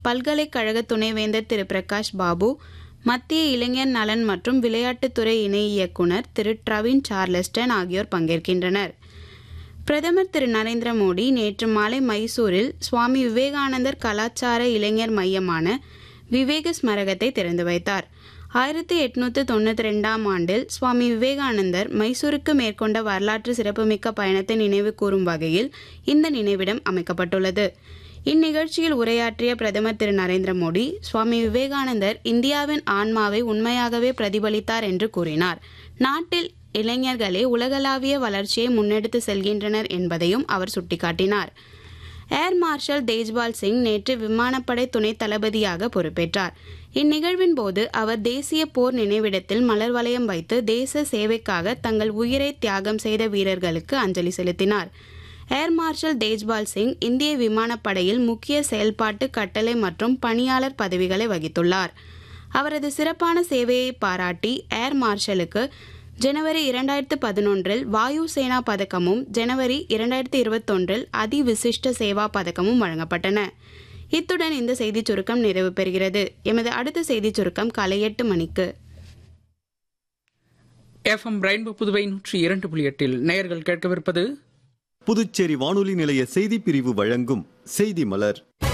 பல்கலைக்கழக துணைவேந்தர் திரு பிரகாஷ் பாபு மத்திய இளைஞர் நலன் மற்றும் விளையாட்டுத்துறை இணை இயக்குனர் திரு ட்ரவின் சார்லஸ்டன் ஆகியோர் பங்கேற்கின்றனர் பிரதமர் திரு நரேந்திர மோடி நேற்று மாலை மைசூரில் சுவாமி விவேகானந்தர் கலாச்சார இளைஞர் மையமான விவேக ஸ்மரகத்தை திறந்து வைத்தார் ஆயிரத்தி எட்நூத்தி தொண்ணூத்தி ரெண்டாம் ஆண்டில் சுவாமி விவேகானந்தர் மைசூருக்கு மேற்கொண்ட வரலாற்று சிறப்புமிக்க பயணத்தை நினைவு கூறும் வகையில் இந்த நினைவிடம் அமைக்கப்பட்டுள்ளது இந்நிகழ்ச்சியில் உரையாற்றிய பிரதமர் திரு நரேந்திர மோடி சுவாமி விவேகானந்தர் இந்தியாவின் ஆன்மாவை உண்மையாகவே பிரதிபலித்தார் என்று கூறினார் நாட்டில் இளைஞர்களே உலகளாவிய வளர்ச்சியை முன்னெடுத்து செல்கின்றனர் என்பதையும் அவர் சுட்டிக்காட்டினார் ஏர் மார்ஷல் தேஜ்பால் சிங் நேற்று விமானப்படை துணை தளபதியாக பொறுப்பேற்றார் இந்நிகழ்வின் போது அவர் தேசிய போர் நினைவிடத்தில் மலர் வளையம் வைத்து தேச சேவைக்காக தங்கள் உயிரை தியாகம் செய்த வீரர்களுக்கு அஞ்சலி செலுத்தினார் ஏர் மார்ஷல் தேஜ்பால் சிங் இந்திய விமானப்படையில் முக்கிய செயல்பாட்டு கட்டளை மற்றும் பணியாளர் பதவிகளை வகித்துள்ளார் அவரது சிறப்பான சேவையை பாராட்டி ஏர் மார்ஷலுக்கு ஜனவரி இரண்டாயிரத்து பதினொன்றில் வாயு சேனா பதக்கமும் ஜனவரி இரண்டாயிரத்தி இருபத்தொன்றில் அதி விசிஷ்ட சேவா பதக்கமும் வழங்கப்பட்டன இத்துடன் இந்த செய்திச் சுருக்கம் நிறைவு பெறுகிறது எமது அடுத்த செய்திச் சுருக்கம் காலை எட்டு மணிக்கு எஃப்எம் ரெயின்போ புதுவை நூற்றி இரண்டு புள்ளி எட்டில் நேயர்கள் கேட்கவிருப்பது புதுச்சேரி வானொலி நிலைய செய்திப் பிரிவு வழங்கும் செய்தி மலர்